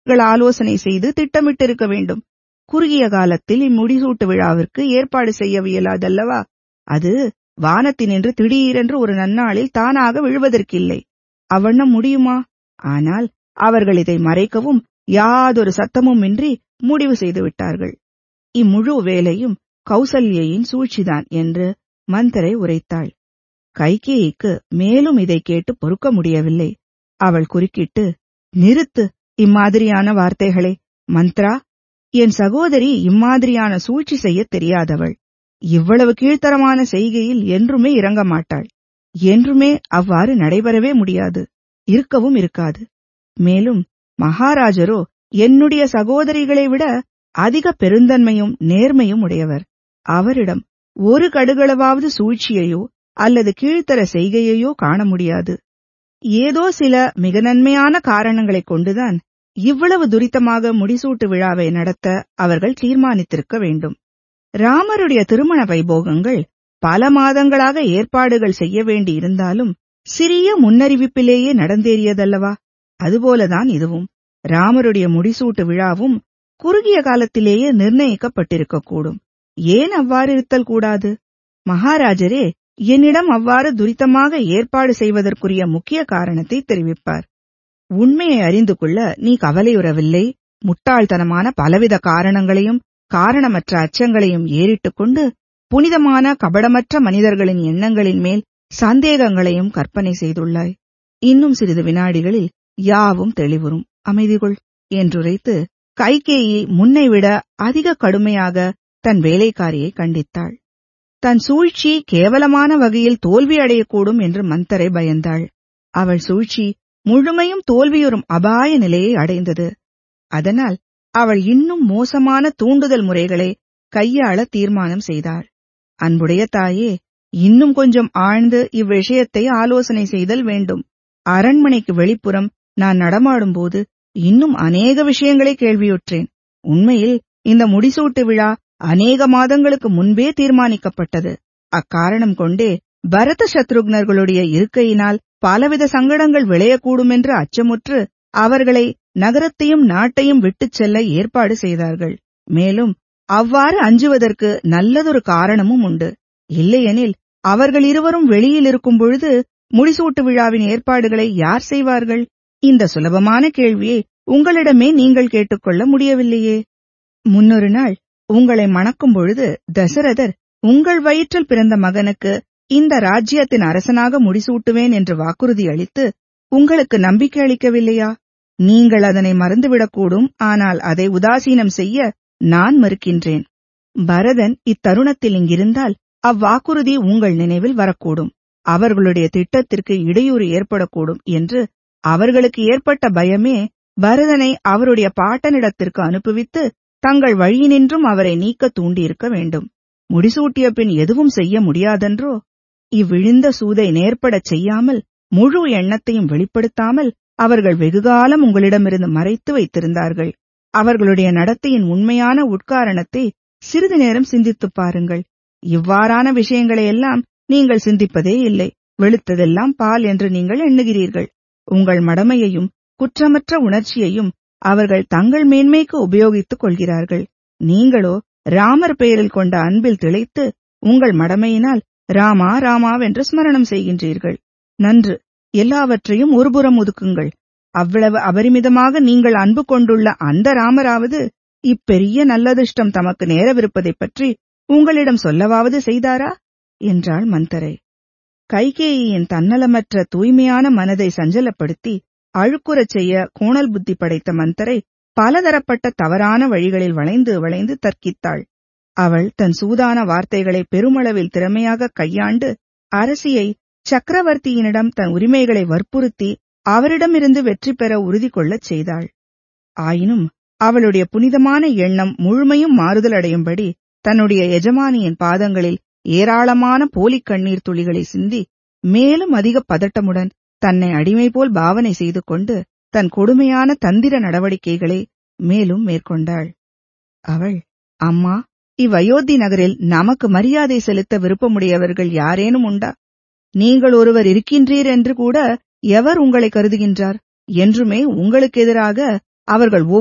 நீங்கள் ஆலோசனை செய்து திட்டமிட்டிருக்க வேண்டும் குறுகிய காலத்தில் இம்முடிசூட்டு விழாவிற்கு ஏற்பாடு செய்யவியலாதல்லவா அது வானத்தினின்று திடீரென்று ஒரு நன்னாளில் தானாக விழுவதற்கில்லை அவ்வண்ணம் முடியுமா ஆனால் அவர்கள் இதை மறைக்கவும் யாதொரு சத்தமும் இன்றி முடிவு செய்து விட்டார்கள் இம்முழு வேலையும் கௌசல்யின் சூழ்ச்சிதான் என்று மந்தரை உரைத்தாள் கைகேயிக்கு மேலும் இதை கேட்டு பொறுக்க முடியவில்லை அவள் குறுக்கிட்டு நிறுத்து இம்மாதிரியான வார்த்தைகளை மந்த்ரா என் சகோதரி இம்மாதிரியான சூழ்ச்சி செய்ய தெரியாதவள் இவ்வளவு கீழ்த்தரமான செய்கையில் என்றுமே இறங்க மாட்டாள் என்றுமே அவ்வாறு நடைபெறவே முடியாது இருக்கவும் இருக்காது மேலும் மகாராஜரோ என்னுடைய சகோதரிகளை விட அதிக பெருந்தன்மையும் நேர்மையும் உடையவர் அவரிடம் ஒரு கடுகளவாவது சூழ்ச்சியையோ அல்லது கீழ்த்தர செய்கையையோ காண முடியாது ஏதோ சில மிக நன்மையான காரணங்களைக் கொண்டுதான் இவ்வளவு துரிதமாக முடிசூட்டு விழாவை நடத்த அவர்கள் தீர்மானித்திருக்க வேண்டும் ராமருடைய திருமண வைபோகங்கள் பல மாதங்களாக ஏற்பாடுகள் செய்ய வேண்டி இருந்தாலும் சிறிய முன்னறிவிப்பிலேயே நடந்தேறியதல்லவா அதுபோலதான் இதுவும் ராமருடைய முடிசூட்டு விழாவும் குறுகிய காலத்திலேயே நிர்ணயிக்கப்பட்டிருக்கக்கூடும் ஏன் அவ்வாறு இருத்தல் கூடாது மகாராஜரே என்னிடம் அவ்வாறு துரிதமாக ஏற்பாடு செய்வதற்குரிய முக்கிய காரணத்தை தெரிவிப்பார் உண்மையை அறிந்து கொள்ள நீ கவலையுறவில்லை முட்டாள்தனமான பலவித காரணங்களையும் காரணமற்ற அச்சங்களையும் ஏறிட்டுக் கொண்டு புனிதமான கபடமற்ற மனிதர்களின் எண்ணங்களின் மேல் சந்தேகங்களையும் கற்பனை செய்துள்ளாய் இன்னும் சிறிது வினாடிகளில் யாவும் தெளிவுறும் அமைதிகொள் என்றுரைத்து கைகேயி முன்னைவிட அதிக கடுமையாக தன் வேலைக்காரியை கண்டித்தாள் தன் சூழ்ச்சி கேவலமான வகையில் தோல்வியடையக்கூடும் என்று மந்தரை பயந்தாள் அவள் சூழ்ச்சி முழுமையும் தோல்வியுறும் அபாய நிலையை அடைந்தது அதனால் அவள் இன்னும் மோசமான தூண்டுதல் முறைகளை கையாள தீர்மானம் செய்தாள் அன்புடைய தாயே இன்னும் கொஞ்சம் ஆழ்ந்து இவ்விஷயத்தை ஆலோசனை செய்தல் வேண்டும் அரண்மனைக்கு வெளிப்புறம் நான் நடமாடும்போது இன்னும் அநேக விஷயங்களை கேள்வியுற்றேன் உண்மையில் இந்த முடிசூட்டு விழா அநேக மாதங்களுக்கு முன்பே தீர்மானிக்கப்பட்டது அக்காரணம் கொண்டே பரத சத்ருக்னர்களுடைய இருக்கையினால் பலவித சங்கடங்கள் விளையக்கூடும் என்று அச்சமுற்று அவர்களை நகரத்தையும் நாட்டையும் விட்டுச் செல்ல ஏற்பாடு செய்தார்கள் மேலும் அவ்வாறு அஞ்சுவதற்கு நல்லதொரு காரணமும் உண்டு இல்லையெனில் அவர்கள் இருவரும் வெளியில் இருக்கும் பொழுது முடிசூட்டு விழாவின் ஏற்பாடுகளை யார் செய்வார்கள் இந்த சுலபமான கேள்வியை உங்களிடமே நீங்கள் கேட்டுக்கொள்ள முடியவில்லையே முன்னொரு நாள் உங்களை மணக்கும் பொழுது தசரதர் உங்கள் வயிற்றில் பிறந்த மகனுக்கு இந்த ராஜ்யத்தின் அரசனாக முடிசூட்டுவேன் என்று வாக்குறுதி அளித்து உங்களுக்கு நம்பிக்கை அளிக்கவில்லையா நீங்கள் அதனை மறந்துவிடக்கூடும் ஆனால் அதை உதாசீனம் செய்ய நான் மறுக்கின்றேன் பரதன் இத்தருணத்தில் இங்கிருந்தால் அவ்வாக்குறுதி உங்கள் நினைவில் வரக்கூடும் அவர்களுடைய திட்டத்திற்கு இடையூறு ஏற்படக்கூடும் என்று அவர்களுக்கு ஏற்பட்ட பயமே பரதனை அவருடைய பாட்டனிடத்திற்கு அனுப்புவித்து தங்கள் வழியினின்றும் அவரை நீக்க தூண்டியிருக்க வேண்டும் முடிசூட்டிய பின் எதுவும் செய்ய முடியாதென்றோ இவ்விழிந்த சூதை நேர்படச் செய்யாமல் முழு எண்ணத்தையும் வெளிப்படுத்தாமல் அவர்கள் வெகுகாலம் உங்களிடமிருந்து மறைத்து வைத்திருந்தார்கள் அவர்களுடைய நடத்தையின் உண்மையான உட்காரணத்தை சிறிது நேரம் சிந்தித்துப் பாருங்கள் இவ்வாறான விஷயங்களையெல்லாம் நீங்கள் சிந்திப்பதே இல்லை வெளுத்ததெல்லாம் பால் என்று நீங்கள் எண்ணுகிறீர்கள் உங்கள் மடமையையும் குற்றமற்ற உணர்ச்சியையும் அவர்கள் தங்கள் மேன்மைக்கு உபயோகித்துக் கொள்கிறார்கள் நீங்களோ ராமர் பெயரில் கொண்ட அன்பில் திளைத்து உங்கள் மடமையினால் ராமா ராமாவென்று ஸ்மரணம் செய்கின்றீர்கள் நன்று எல்லாவற்றையும் ஒருபுறம் ஒதுக்குங்கள் அவ்வளவு அபரிமிதமாக நீங்கள் அன்பு கொண்டுள்ள அந்த ராமராவது இப்பெரிய நல்லதிர்ஷ்டம் தமக்கு நேரவிருப்பதைப் பற்றி உங்களிடம் சொல்லவாவது செய்தாரா என்றாள் மந்தரை கைகேயியின் தன்னலமற்ற தூய்மையான மனதை சஞ்சலப்படுத்தி அழுக்குறச் செய்ய கோணல் புத்தி படைத்த மந்தரை பலதரப்பட்ட தவறான வழிகளில் வளைந்து வளைந்து தர்க்கித்தாள் அவள் தன் சூதான வார்த்தைகளை பெருமளவில் திறமையாக கையாண்டு அரசியை சக்கரவர்த்தியினிடம் தன் உரிமைகளை வற்புறுத்தி அவரிடமிருந்து வெற்றி பெற உறுதி கொள்ளச் செய்தாள் ஆயினும் அவளுடைய புனிதமான எண்ணம் முழுமையும் மாறுதல் அடையும்படி தன்னுடைய எஜமானியின் பாதங்களில் ஏராளமான போலிக் கண்ணீர் துளிகளை சிந்தி மேலும் அதிக பதட்டமுடன் தன்னை அடிமை போல் பாவனை செய்து கொண்டு தன் கொடுமையான தந்திர நடவடிக்கைகளை மேலும் மேற்கொண்டாள் அவள் அம்மா இவ்வயோத்தி நகரில் நமக்கு மரியாதை செலுத்த விருப்பமுடையவர்கள் யாரேனும் உண்டா நீங்கள் ஒருவர் இருக்கின்றீர் என்று கூட எவர் உங்களை கருதுகின்றார் என்றுமே உங்களுக்கு எதிராக அவர்கள்